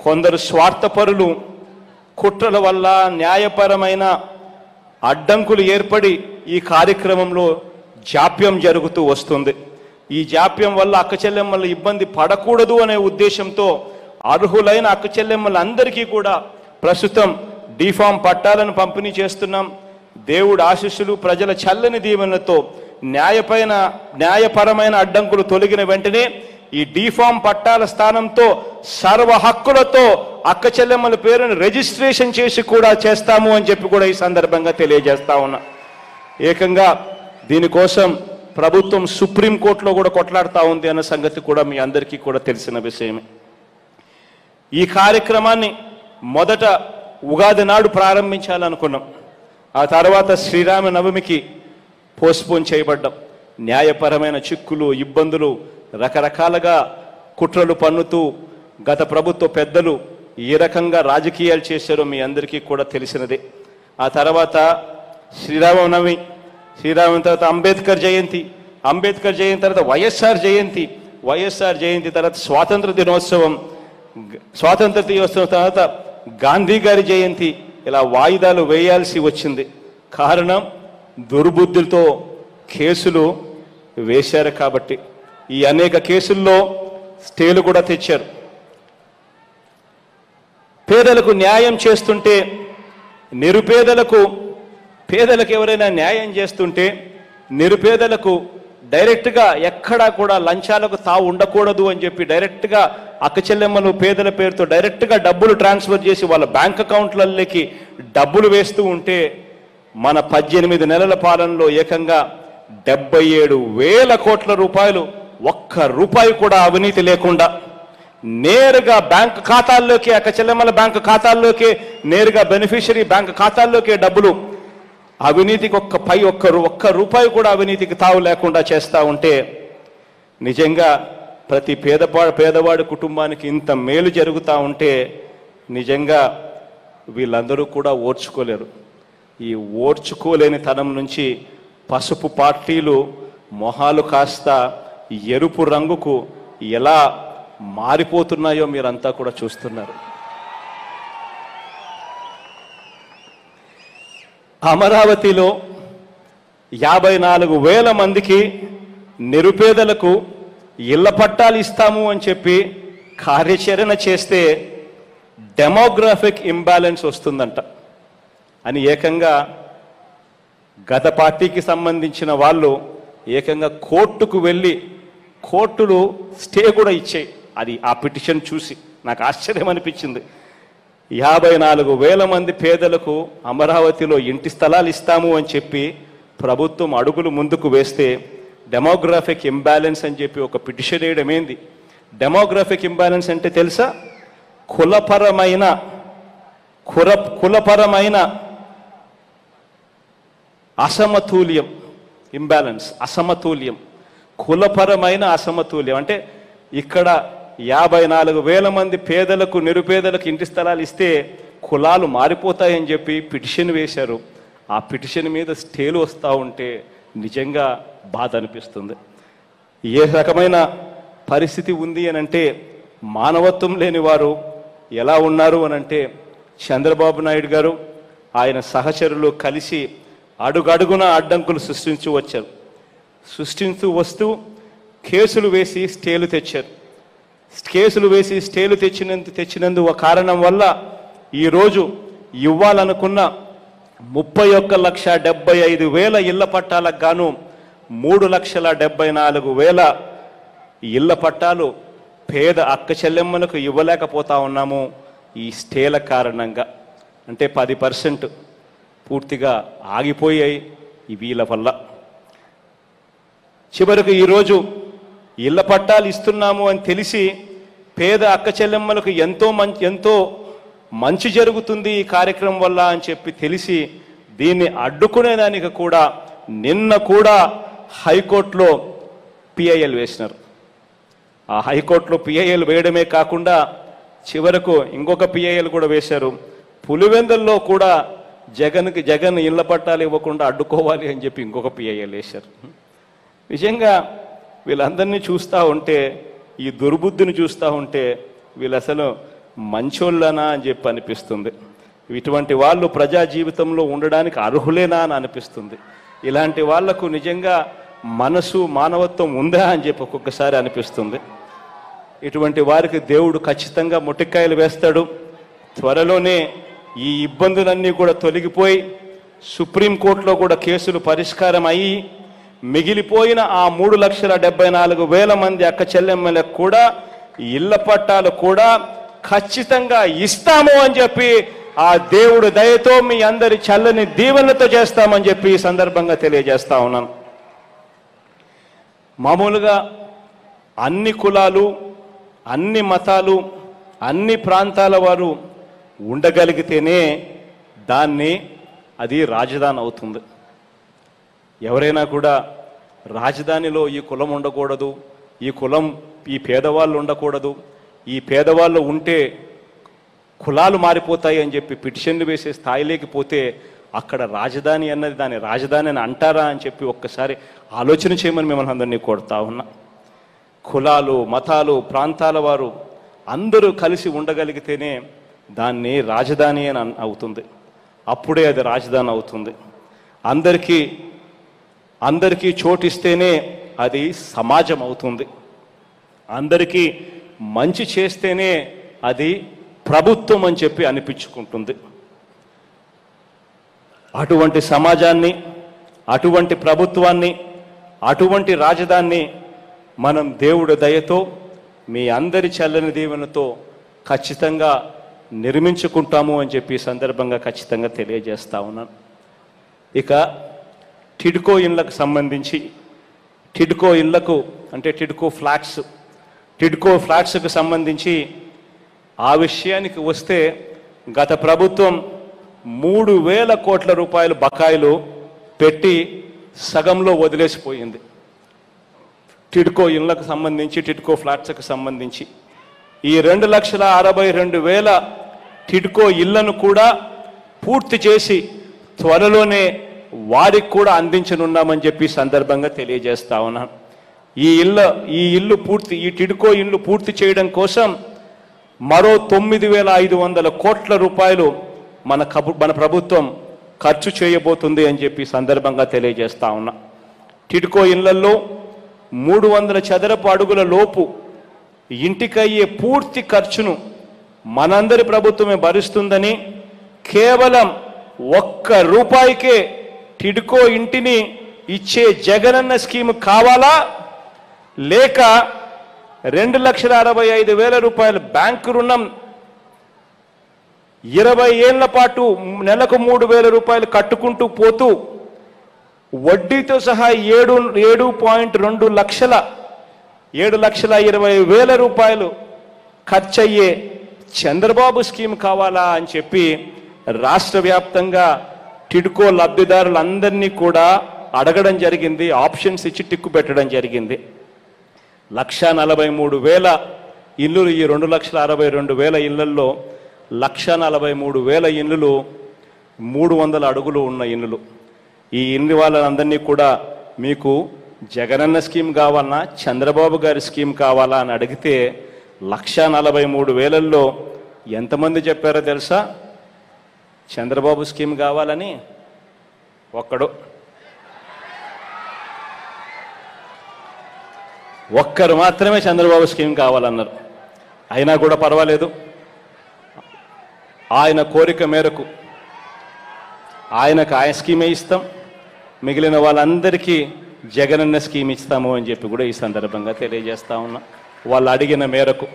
కొందరు స్వార్థపరులు కుట్రల వల్ల న్యాయపరమైన అడ్డంకులు ఏర్పడి ఈ కార్యక్రమంలో జాప్యం జరుగుతూ వస్తుంది ఈ జాప్యం వల్ల అక్క చెల్లెమ్మల ఇబ్బంది పడకూడదు అనే ఉద్దేశంతో అర్హులైన అక్క చెల్లెమ్మలందరికీ కూడా ప్రస్తుతం డిఫామ్ పట్టాలను పంపిణీ చేస్తున్నాం దేవుడు ఆశీస్సులు ప్రజల చల్లని దీవెనలతో న్యాయపైన న్యాయపరమైన అడ్డంకులు తొలగిన వెంటనే ఈ డిఫామ్ పట్టాల స్థానంతో సర్వ హక్కులతో అక్క చెల్లెమ్మల పేరును రిజిస్ట్రేషన్ చేసి కూడా చేస్తాము అని చెప్పి కూడా ఈ సందర్భంగా తెలియజేస్తా ఉన్నా ఏకంగా దీనికోసం ప్రభుత్వం సుప్రీంకోర్టులో కూడా కొట్లాడుతూ ఉంది అన్న సంగతి కూడా మీ అందరికీ కూడా తెలిసిన విషయమే ఈ కార్యక్రమాన్ని మొదట ఉగాది నాడు ప్రారంభించాలనుకున్నాం ఆ తర్వాత శ్రీరామ నవమికి పోస్ట్పోన్ చేయబడ్డాం న్యాయపరమైన చిక్కులు ఇబ్బందులు రకరకాలుగా కుట్రలు పన్నుతూ గత ప్రభుత్వ పెద్దలు ఏ రకంగా రాజకీయాలు చేశారో మీ అందరికీ కూడా తెలిసినదే ఆ తర్వాత శ్రీరామనవమి శ్రీరామ తర్వాత అంబేద్కర్ జయంతి అంబేద్కర్ జయంతి తర్వాత వైఎస్ఆర్ జయంతి వైఎస్ఆర్ జయంతి తర్వాత స్వాతంత్ర దినోత్సవం గ- స్వాతంత్ర దినోత్సవం తర్వాత గాంధీ గారి జయంతి ఇలా వాయిదాలు వేయాల్సి వచ్చింది కారణం దుర్బుద్ధులతో కేసులు వేశారు కాబట్టి ఈ అనేక కేసుల్లో స్టేలు కూడా తెచ్చారు పేదలకు న్యాయం చేస్తుంటే నిరుపేదలకు పేదలకు ఎవరైనా న్యాయం చేస్తుంటే నిరుపేదలకు డైరెక్ట్గా ఎక్కడా కూడా లంచాలకు తావు ఉండకూడదు అని చెప్పి డైరెక్ట్గా అక్క చెల్లెమ్మలు పేదల పేరుతో డైరెక్ట్గా డబ్బులు ట్రాన్స్ఫర్ చేసి వాళ్ళ బ్యాంక్ అకౌంట్లలోకి డబ్బులు వేస్తూ ఉంటే మన పద్దెనిమిది నెలల పాలనలో ఏకంగా డెబ్బై ఏడు వేల కోట్ల రూపాయలు ఒక్క రూపాయి కూడా అవినీతి లేకుండా నేరుగా బ్యాంక్ ఖాతాల్లోకి అక్క చెల్లెమ్మల బ్యాంక్ ఖాతాల్లోకి నేరుగా బెనిఫిషరీ బ్యాంక్ ఖాతాల్లోకి డబ్బులు అవినీతికి ఒక్క పై ఒక్క రూ- ఒక్క రూపాయి కూడా అవినీతికి తావు లేకుండా చేస్తా ఉంటే నిజంగా ప్రతి పేదపా పేదవాడి కుటుంబానికి ఇంత మేలు జరుగుతూ ఉంటే నిజంగా వీళ్ళందరూ కూడా ఓర్చుకోలేరు ఈ ఓర్చుకోలేని తనం నుంచి పసుపు పార్టీలు మొహాలు కాస్త ఎరుపు రంగుకు ఎలా మారిపోతున్నాయో మీరంతా కూడా చూస్తున్నారు అమరావతిలో యాభై నాలుగు వేల మందికి నిరుపేదలకు ఇళ్ల పట్టాలు ఇస్తాము అని చెప్పి కార్యాచరణ చేస్తే డెమోగ్రాఫిక్ ఇంబ్యాలెన్స్ వస్తుందంట అని ఏకంగా గత పార్టీకి సంబంధించిన వాళ్ళు ఏకంగా కోర్టుకు వెళ్ళి కోర్టులు స్టే కూడా ఇచ్చాయి అది ఆ పిటిషన్ చూసి నాకు ఆశ్చర్యం అనిపించింది యాభై నాలుగు వేల మంది పేదలకు అమరావతిలో ఇంటి స్థలాలు ఇస్తాము అని చెప్పి ప్రభుత్వం అడుగులు ముందుకు వేస్తే డెమోగ్రాఫిక్ ఇంబ్యాలెన్స్ అని చెప్పి ఒక పిటిషన్ వేయడం ఏంది డెమోగ్రాఫిక్ ఇంబ్యాలెన్స్ అంటే తెలుసా కులపరమైన కుల కులపరమైన అసమతుల్యం ఇంబ్యాలెన్స్ అసమతుల్యం కులపరమైన అసమతుల్యం అంటే ఇక్కడ యాభై నాలుగు వేల మంది పేదలకు నిరుపేదలకు ఇంటి స్థలాలు ఇస్తే కులాలు మారిపోతాయని చెప్పి పిటిషన్ వేశారు ఆ పిటిషన్ మీద స్టేలు వస్తూ ఉంటే నిజంగా బాధ అనిపిస్తుంది ఏ రకమైన పరిస్థితి ఉంది అని అంటే మానవత్వం లేని వారు ఎలా ఉన్నారు అని అంటే చంద్రబాబు నాయుడు గారు ఆయన సహచరులు కలిసి అడుగడుగున అడ్డంకులు సృష్టించు వచ్చారు సృష్టించు వస్తూ కేసులు వేసి స్టేలు తెచ్చారు కేసులు వేసి స్టేలు తెచ్చినందు తెచ్చినందు ఒక కారణం వల్ల ఈరోజు ఇవ్వాలనుకున్న ముప్పై ఒక్క లక్ష డెబ్బై ఐదు వేల ఇళ్ల పట్టాలకు గాను మూడు లక్షల డెబ్బై నాలుగు వేల ఇళ్ల పట్టాలు పేద అక్క చెల్లెమ్మలకు ఇవ్వలేకపోతా ఉన్నాము ఈ స్టేల కారణంగా అంటే పది పర్సెంట్ పూర్తిగా ఆగిపోయాయి ఈ వీళ్ళ వల్ల చివరకు ఈరోజు ఇళ్ల పట్టాలు ఇస్తున్నాము అని తెలిసి పేద అక్క చెల్లెమ్మలకు ఎంతో మంచి ఎంతో మంచి జరుగుతుంది ఈ కార్యక్రమం వల్ల అని చెప్పి తెలిసి దీన్ని అడ్డుకునేదానికి కూడా నిన్న కూడా హైకోర్టులో పిఐఎల్ వేసినారు ఆ హైకోర్టులో పిఐఎల్ వేయడమే కాకుండా చివరకు ఇంకొక పిఐఎల్ కూడా వేశారు పులివెందుల్లో కూడా జగన్కి జగన్ ఇళ్ల పట్టాలు ఇవ్వకుండా అడ్డుకోవాలి అని చెప్పి ఇంకొక పిఐఎల్ వేశారు నిజంగా వీళ్ళందరినీ చూస్తూ ఉంటే ఈ దుర్బుద్ధిని చూస్తూ ఉంటే వీళ్ళు అసలు మంచోళ్ళనా అని చెప్పి అనిపిస్తుంది ఇటువంటి వాళ్ళు ప్రజా జీవితంలో ఉండడానికి అర్హులేనా అని అనిపిస్తుంది ఇలాంటి వాళ్లకు నిజంగా మనసు మానవత్వం ఉందా అని చెప్పి ఒక్కొక్కసారి అనిపిస్తుంది ఇటువంటి వారికి దేవుడు ఖచ్చితంగా ముట్టికాయలు వేస్తాడు త్వరలోనే ఈ ఇబ్బందులన్నీ కూడా తొలగిపోయి సుప్రీంకోర్టులో కూడా కేసులు పరిష్కారం అయ్యి మిగిలిపోయిన ఆ మూడు లక్షల డెబ్బై నాలుగు వేల మంది అక్క చెల్లెమ్మలకు కూడా ఇళ్ల పట్టాలు కూడా ఖచ్చితంగా ఇస్తాము అని చెప్పి ఆ దేవుడు దయతో మీ అందరి చల్లని దీవెనలతో చేస్తామని చెప్పి ఈ సందర్భంగా తెలియజేస్తా ఉన్నాను మామూలుగా అన్ని కులాలు అన్ని మతాలు అన్ని ప్రాంతాల వారు ఉండగలిగితేనే దాన్ని అది రాజధాని అవుతుంది ఎవరైనా కూడా రాజధానిలో ఈ కులం ఉండకూడదు ఈ కులం ఈ పేదవాళ్ళు ఉండకూడదు ఈ పేదవాళ్ళు ఉంటే కులాలు మారిపోతాయి అని చెప్పి పిటిషన్లు వేసే స్థాయిలోకి పోతే అక్కడ రాజధాని అన్నది దాని రాజధాని అని అంటారా అని చెప్పి ఒక్కసారి ఆలోచన చేయమని మిమ్మల్ని అందరినీ కోరుతా ఉన్నా కులాలు మతాలు ప్రాంతాల వారు అందరూ కలిసి ఉండగలిగితేనే దాన్ని రాజధాని అని అన్- అవుతుంది అప్పుడే అది రాజధాని అవుతుంది అందరికీ అందరికీ చోటిస్తేనే అది సమాజం అవుతుంది అందరికీ మంచి చేస్తేనే అది ప్రభుత్వం అని చెప్పి అనిపించుకుంటుంది అటువంటి సమాజాన్ని అటువంటి ప్రభుత్వాన్ని అటువంటి రాజధాన్ని మనం దేవుడి దయతో మీ అందరి చల్లని దీవెనతో ఖచ్చితంగా నిర్మించుకుంటాము అని చెప్పి ఈ సందర్భంగా ఖచ్చితంగా తెలియజేస్తా ఉన్నాను ఇక టిడ్కో ఇళ్లకు సంబంధించి టిడ్కో ఇళ్లకు అంటే టిడ్కో ఫ్లాట్స్ టిడ్కో ఫ్లాట్స్కు సంబంధించి ఆ విషయానికి వస్తే గత ప్రభుత్వం మూడు వేల కోట్ల రూపాయలు బకాయిలు పెట్టి సగంలో వదిలేసిపోయింది టిడ్కో ఇళ్లకు సంబంధించి టిడ్కో ఫ్లాట్స్కి సంబంధించి ఈ రెండు లక్షల అరవై రెండు వేల టిడ్కో ఇళ్లను కూడా పూర్తి చేసి త్వరలోనే వారికి కూడా అందించనున్నామని చెప్పి ఈ సందర్భంగా తెలియజేస్తా ఉన్నాను ఈ ఇల్లు ఈ ఇల్లు పూర్తి ఈ టిడ్కో ఇల్లు పూర్తి చేయడం కోసం మరో తొమ్మిది వేల ఐదు వందల కోట్ల రూపాయలు మన కబు మన ప్రభుత్వం ఖర్చు చేయబోతుంది అని చెప్పి ఈ సందర్భంగా తెలియజేస్తా ఉన్నా టిడ్కో ఇళ్లలో మూడు వందల చదరపు అడుగుల లోపు ఇంటికయ్యే పూర్తి ఖర్చును మనందరి ప్రభుత్వమే భరిస్తుందని కేవలం ఒక్క రూపాయికే టిడ్కో ఇంటిని ఇచ్చే జగనన్న స్కీమ్ కావాలా లేక రెండు లక్షల అరవై ఐదు వేల రూపాయల బ్యాంకు రుణం ఇరవై ఏళ్ల పాటు నెలకు మూడు వేల రూపాయలు కట్టుకుంటూ పోతూ వడ్డీతో సహా ఏడు ఏడు పాయింట్ రెండు లక్షల ఏడు లక్షల ఇరవై వేల రూపాయలు ఖర్చయ్యే చంద్రబాబు స్కీమ్ కావాలా అని చెప్పి రాష్ట్ర వ్యాప్తంగా టిడ్కో లబ్ధిదారులందరినీ కూడా అడగడం జరిగింది ఆప్షన్స్ ఇచ్చి టిక్కు పెట్టడం జరిగింది లక్ష నలభై మూడు వేల ఇల్లులు ఈ రెండు లక్షల అరవై రెండు వేల ఇళ్లల్లో లక్ష నలభై మూడు వేల ఇల్లులు మూడు వందల అడుగులు ఉన్న ఇల్లులు ఈ ఇల్లు వాళ్ళందరినీ కూడా మీకు జగనన్న స్కీమ్ కావాలన్నా చంద్రబాబు గారి స్కీమ్ కావాలా అని అడిగితే లక్ష నలభై మూడు వేలల్లో ఎంతమంది చెప్పారో తెలుసా చంద్రబాబు స్కీమ్ కావాలని ఒక్కడు ఒక్కరు మాత్రమే చంద్రబాబు స్కీమ్ కావాలన్నారు అయినా కూడా పర్వాలేదు ఆయన కోరిక మేరకు ఆయనకు ఆయన స్కీమే ఇస్తాం మిగిలిన వాళ్ళందరికీ జగనన్న స్కీమ్ ఇస్తాము అని చెప్పి కూడా ఈ సందర్భంగా తెలియజేస్తా ఉన్నా వాళ్ళు అడిగిన మేరకు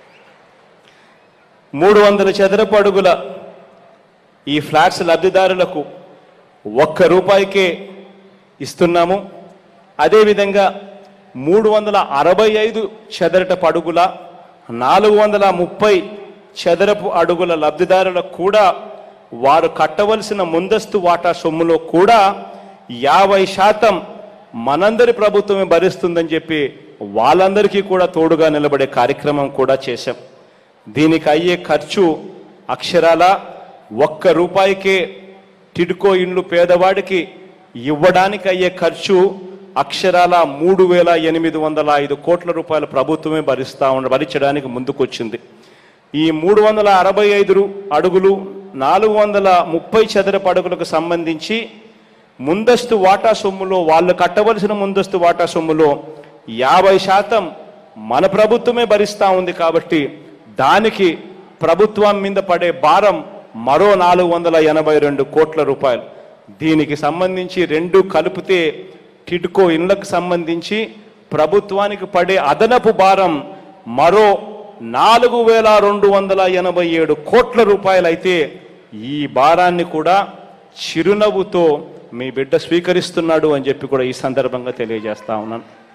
మూడు వందల చదరపు అడుగుల ఈ ఫ్లాట్స్ లబ్ధిదారులకు ఒక్క రూపాయికే ఇస్తున్నాము అదేవిధంగా మూడు వందల అరవై ఐదు చదరపు అడుగుల నాలుగు వందల ముప్పై చదరపు అడుగుల లబ్ధిదారులకు కూడా వారు కట్టవలసిన ముందస్తు వాటా సొమ్ములో కూడా యాభై శాతం మనందరి ప్రభుత్వమే భరిస్తుందని చెప్పి వాళ్ళందరికీ కూడా తోడుగా నిలబడే కార్యక్రమం కూడా చేశాం దీనికి అయ్యే ఖర్చు అక్షరాల ఒక్క రూపాయికే టిడ్కో ఇండ్లు పేదవాడికి ఇవ్వడానికి అయ్యే ఖర్చు అక్షరాల మూడు వేల ఎనిమిది వందల ఐదు కోట్ల రూపాయల ప్రభుత్వమే భరిస్తా ఉండ భరించడానికి ముందుకొచ్చింది ఈ మూడు వందల అరవై ఐదు రు- అడుగులు నాలుగు వందల ముప్పై చదరపు అడుగులకు సంబంధించి ముందస్తు వాటా సొమ్ములో వాళ్ళు కట్టవలసిన ముందస్తు వాటా సొమ్ములో యాభై శాతం మన ప్రభుత్వమే భరిస్తా ఉంది కాబట్టి దానికి ప్రభుత్వం మీద పడే భారం మరో నాలుగు వందల ఎనభై రెండు కోట్ల రూపాయలు దీనికి సంబంధించి రెండు కలిపితే టిడ్కో ఇళ్లకు సంబంధించి ప్రభుత్వానికి పడే అదనపు భారం మరో నాలుగు వేల రెండు వందల ఎనభై ఏడు కోట్ల రూపాయలైతే ఈ భారాన్ని కూడా చిరునవ్వుతో మీ బిడ్డ స్వీకరిస్తున్నాడు అని చెప్పి కూడా ఈ సందర్భంగా తెలియజేస్తా ఉన్నాను